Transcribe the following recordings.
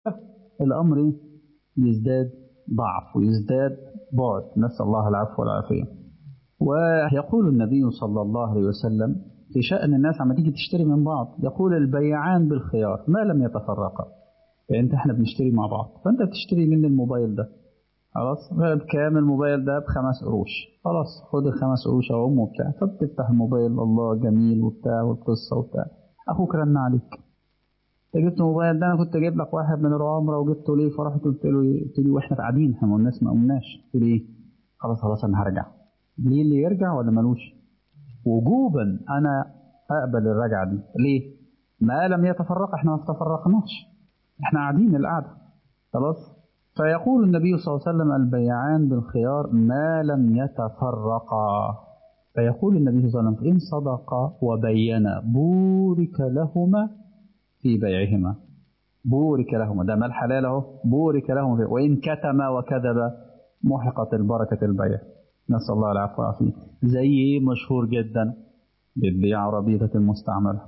الأمر إيه؟ يزداد ضعف ويزداد بعد نسأل الله العفو والعافية ويقول النبي صلى الله عليه وسلم في شأن الناس عم تيجي تشتري من بعض يقول البيعان بالخيار ما لم يتفرقا يعني انت احنا بنشتري مع بعض فانت بتشتري مني الموبايل ده خلاص بكام الموبايل ده بخمس قروش خلاص خد الخمس قروش اهو وبتاع فبتفتح الموبايل الله جميل وبتاع والقصه وبتاع اخوك رن عليك انت جبت الموبايل ده انا كنت جايب لك واحد من العمره وجبته ليه فرحت قلت له قلت له واحنا قاعدين احنا الناس ما قمناش قلت له ايه خلاص خلاص انا هرجع ليه اللي يرجع ولا ملوش وجوبا انا اقبل الرجعه دي ليه ما لم يتفرق احنا ما تفرقناش احنا قاعدين القعده خلاص فيقول النبي صلى الله عليه وسلم البيعان بالخيار ما لم يتفرقا فيقول النبي صلى الله عليه وسلم إن صدقا وبينا بورك لهما في بيعهما بورك لهما ده مال حلال اهو بورك لهما فيه وإن كتما وكذب محقت البركة البيع نسأل الله العفو والعافية زي مشهور جدا بتبيع عربية المستعملة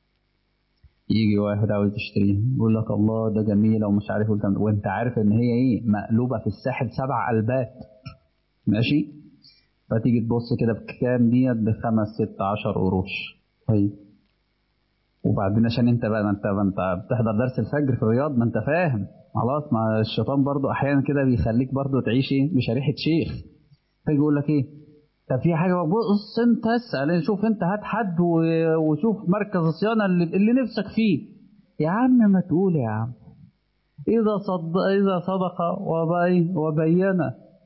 يجي واحد عاوز يشتريها يقول لك الله ده جميلة ومش عارف والكلام ده وانت عارف ان هي ايه مقلوبة في الساحل سبع قلبات ماشي فتيجي تبص كده بكام ديت بخمس ست عشر قروش طيب وبعدين عشان انت بقى ما انت ما انت بتحضر درس الفجر في الرياض ما انت فاهم خلاص ما الشيطان برضو احيانا كده بيخليك برضو تعيش ايه بشريحة شيخ فيجي يقول لك ايه طب في حاجه بص انت اسال شوف انت هات حد وشوف مركز الصيانه اللي, اللي نفسك فيه يا عم ما تقول يا عم اذا صد اذا صدق وبي وبين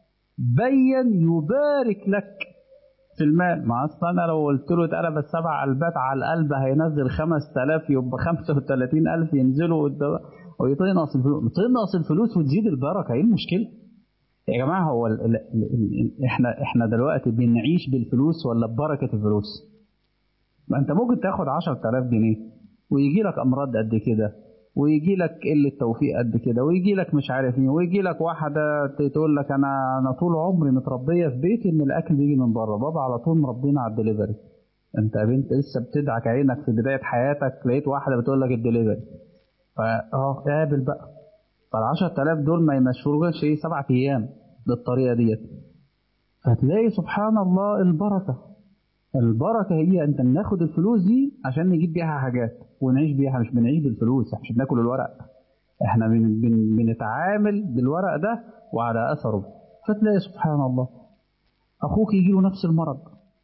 بين يبارك لك في المال ما اصلا انا لو قلت له اتقلب السبع قلبات على القلب هينزل 5000 يبقى 35000 ينزلوا ويتنقص الفلوس تنقص الفلوس وتزيد البركه ايه المشكله؟ يا جماعة هو ال ال ال احنا احنا دلوقتي بنعيش بالفلوس ولا ببركة الفلوس؟ ما انت ممكن تاخد 10000 جنيه ويجي لك امراض قد كده ويجي لك قلة توفيق قد كده ويجي لك مش عارف مين ويجي لك واحدة تقول لك انا انا طول عمري متربية في بيتي ان الاكل بيجي من بره بابا على طول مربينا على الدليفري انت يا بنت لسه بتدعك عينك في بداية حياتك لقيت واحدة بتقول لك الدليفري فاه قابل بقى فال 10000 دول ما يمشوش ايه سبعة ايام بالطريقه ديت فتلاقي سبحان الله البركه البركه هي انت ناخد الفلوس دي عشان نجيب بيها حاجات ونعيش بيها مش بنعيش بالفلوس مش بناكل الورق احنا بن بن بنتعامل بالورق ده وعلى اثره فتلاقي سبحان الله اخوك يجي له نفس المرض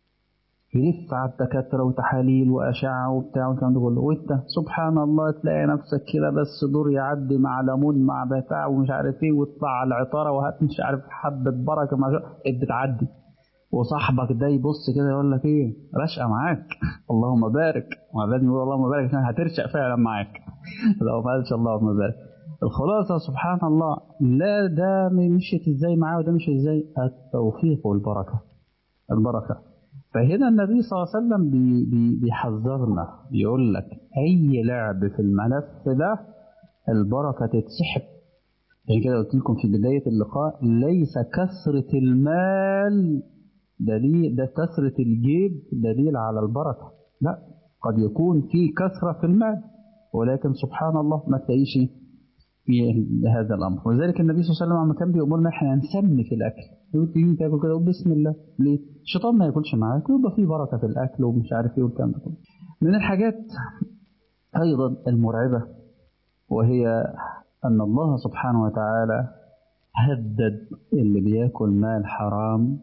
يلف على الدكاترة وتحاليل وأشعة وبتاع والكلام ده كله وأنت سبحان الله تلاقي نفسك كده بس دور يعدي مع ليمون مع بتاع ومش عارف إيه وتطلع على العطارة وهات مش عارف حبة بركة مع بتعدي وصاحبك ده يبص كده يقول لك إيه رشقة معاك اللهم بارك ولازم يقول اللهم بارك عشان هترشق فعلا معاك لو ما قالش اللهم بارك الخلاصة سبحان الله لا ده مشيت ازاي معاه وده مشي ازاي التوفيق والبركة البركة فهنا النبي صلى الله عليه وسلم بي بي بيحذرنا يقول لك اي لعب في الملف ده البركه تتسحب عشان كده قلت لكم في بدايه اللقاء ليس كثره المال دليل ده كثره الجيب دليل على البركه لا قد يكون في كثره في المال ولكن سبحان الله ما تلاقيش في هذا الامر ولذلك النبي صلى الله عليه وسلم لما كان بيامرنا احنا نسمي في الاكل تيجي تاكل كده بسم الله ليه؟ الشيطان ما ياكلش معاك ويبقى في بركه في الاكل ومش عارف ايه والكلام ده كله. من الحاجات ايضا المرعبه وهي ان الله سبحانه وتعالى هدد اللي بياكل مال حرام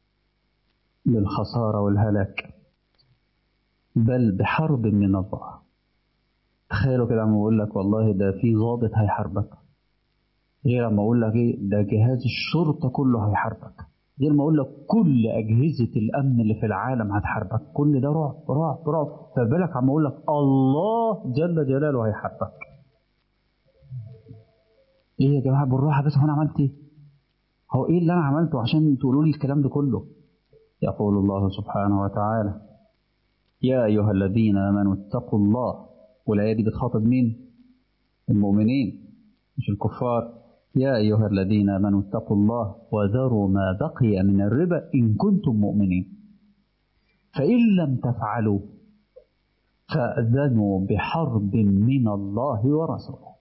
بالخساره والهلاك بل بحرب من الله تخيلوا كده لما اقول لك والله ده في ضابط هيحاربك غير لما اقول لك ايه ده جهاز الشرطه كله هيحاربك غير ما اقول لك كل اجهزه الامن اللي في العالم هتحاربك كل ده رعب رعب رعب فبالك عم اقول لك الله جل جلاله هيحاربك ايه يا جماعه بالراحه بس هو انا عملت ايه هو ايه اللي انا عملته عشان تقولوا لي الكلام ده كله يقول الله سبحانه وتعالى يا ايها الذين امنوا اتقوا الله والآية دي بتخاطب مين؟ المؤمنين مش الكفار يا أيها الذين آمنوا اتقوا الله وذروا ما بقي من الربا إن كنتم مؤمنين فإن لم تفعلوا فأذنوا بحرب من الله ورسوله